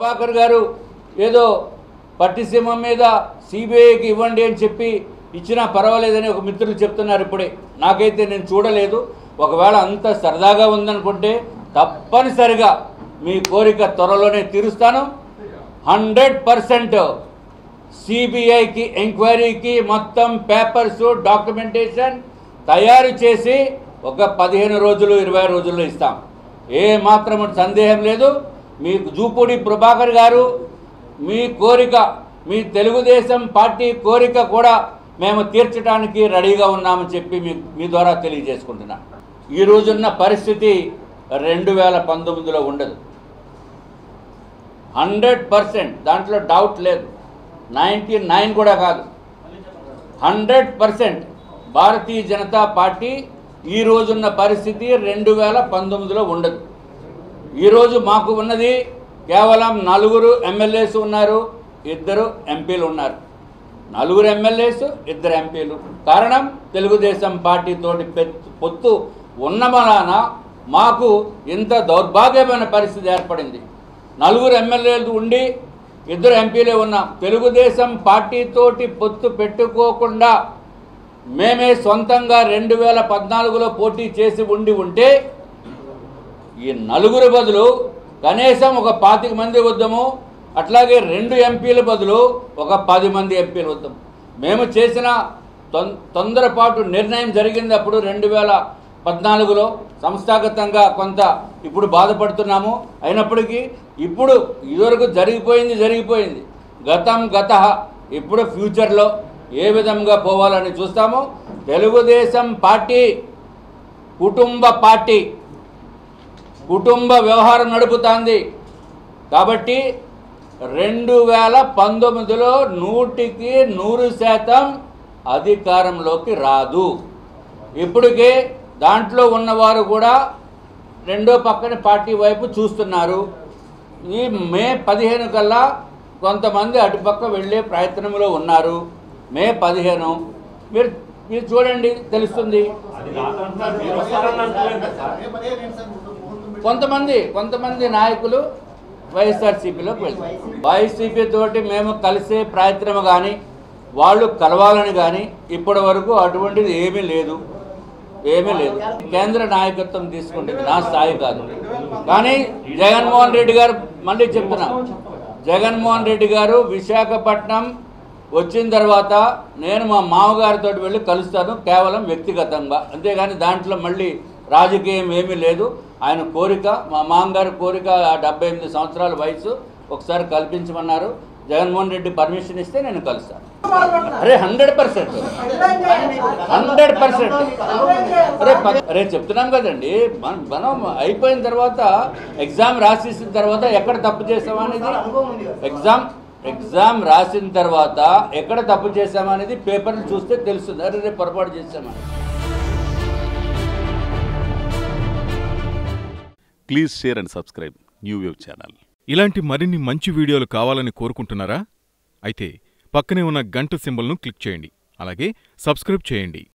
ప్రభాకర్ గారు ఏదో పట్టిసీమ మీద సిబిఐకి ఇవ్వండి అని చెప్పి ఇచ్చినా పర్వాలేదని ఒక మిత్రులు చెప్తున్నారు ఇప్పుడే నాకైతే నేను చూడలేదు ఒకవేళ అంత సరదాగా ఉందనుకుంటే తప్పనిసరిగా మీ కోరిక త్వరలోనే తీరుస్తాను హండ్రెడ్ పర్సెంట్ సిబిఐకి ఎంక్వైరీకి మొత్తం పేపర్స్ డాక్యుమెంటేషన్ తయారు చేసి ఒక పదిహేను రోజులు ఇరవై రోజుల్లో ఇస్తాం ఏ మాత్రం సందేహం లేదు మీ జూపూడి ప్రభాకర్ గారు మీ కోరిక మీ తెలుగుదేశం పార్టీ కోరిక కూడా మేము తీర్చడానికి రెడీగా ఉన్నామని చెప్పి మీ మీ ద్వారా తెలియజేసుకుంటున్నాను ఈ రోజున్న పరిస్థితి రెండు వేల పంతొమ్మిదిలో ఉండదు హండ్రెడ్ పర్సెంట్ దాంట్లో డౌట్ లేదు నైంటీ నైన్ కూడా కాదు హండ్రెడ్ పర్సెంట్ భారతీయ జనతా పార్టీ ఈ రోజున్న పరిస్థితి రెండు వేల పంతొమ్మిదిలో ఉండదు ఈరోజు మాకు ఉన్నది కేవలం నలుగురు ఎమ్మెల్యేస్ ఉన్నారు ఇద్దరు ఎంపీలు ఉన్నారు నలుగురు ఎమ్మెల్యేస్ ఇద్దరు ఎంపీలు కారణం తెలుగుదేశం పార్టీతోటి పె- పొత్తు ఉన్న వలన మాకు ఇంత దౌర్భాగ్యమైన పరిస్థితి ఏర్పడింది నలుగురు ఎమ్మెల్యేలు ఉండి ఇద్దరు ఎంపీలే ఉన్నాం తెలుగుదేశం పార్టీతోటి పొత్తు పెట్టుకోకుండా మేమే సొంతంగా రెండు వేల పద్నాలుగులో పోటీ చేసి ఉండి ఉంటే ఈ నలుగురు బదులు కనీసం ఒక పాతిక మంది వద్దాము అట్లాగే రెండు ఎంపీల బదులు ఒక పది మంది ఎంపీలు వద్దాం మేము చేసిన తొం- తొందరపాటు నిర్ణయం జరిగింది అప్పుడు రెండు వేల పద్నాలుగులో సంస్థాగతంగా కొంత ఇప్పుడు బాధపడుతున్నాము అయినప్పటికీ ఇప్పుడు ఇదివరకు జరిగిపోయింది జరిగిపోయింది గతం గత ఇప్పుడు ఫ్యూచర్లో ఏ విధంగా పోవాలని చూస్తాము తెలుగుదేశం పార్టీ కుటుంబ పార్టీ కుటుంబ వ్యవహారం నడుపుతాంది కాబట్టి రెండు వేల పంతొమ్మిదిలో నూటికి నూరు శాతం అధికారంలోకి రాదు ఇప్పటికే దాంట్లో ఉన్నవారు కూడా రెండో పక్కన పార్టీ వైపు చూస్తున్నారు ఈ మే పదిహేను కల్లా కొంతమంది అటుపక్క వెళ్ళే ప్రయత్నంలో ఉన్నారు మే పదిహేను మీరు మీరు చూడండి తెలుస్తుంది కొంతమంది కొంతమంది నాయకులు వైఎస్ఆర్సీపీలోకి వెళ్తారు వైసీపీ తోటి మేము కలిసే ప్రయత్నం కానీ వాళ్ళు కలవాలని కానీ ఇప్పటి వరకు అటువంటిది ఏమీ లేదు ఏమీ లేదు కేంద్ర నాయకత్వం తీసుకుంటుంది నా స్థాయి కాదు కానీ జగన్మోహన్ రెడ్డి గారు మళ్ళీ చెప్తున్నా జగన్మోహన్ రెడ్డి గారు విశాఖపట్నం వచ్చిన తర్వాత నేను మా మామగారితో వెళ్ళి కలుస్తాను కేవలం వ్యక్తిగతంగా అంతేగాని దాంట్లో మళ్ళీ రాజకీయం ఏమీ లేదు ఆయన కోరిక మా మామగారి కోరిక ఆ డెబ్బై ఎనిమిది సంవత్సరాల వయసు ఒకసారి కల్పించమన్నారు జగన్మోహన్ రెడ్డి పర్మిషన్ ఇస్తే నేను కలుస్తాను అరే హండ్రెడ్ పర్సెంట్ హండ్రెడ్ పర్సెంట్ అరే ప- అరే చెప్తున్నాం కదండి మన- మనం అయిపోయిన తర్వాత ఎగ్జామ్ రాసేసిన తర్వాత ఎక్కడ తప్పు చేసామనేది ఎగ్జామ్ ఎగ్జామ్ రాసిన తర్వాత ఎక్కడ తప్పు చేసామనేది పేపర్లు చూస్తే తెలుస్తుంది అరే రేపు పొరపాటు చేసామని please share and subscribe New Wave channel ఇలాంటి మరిన్ని మంచి వీడియోలు కావాలని కోరుకుంటున్నారా అయితే పక్కనే ఉన్న గంట సింబల్ను క్లిక్ చేయండి అలాగే సబ్స్క్రైబ్ చేయండి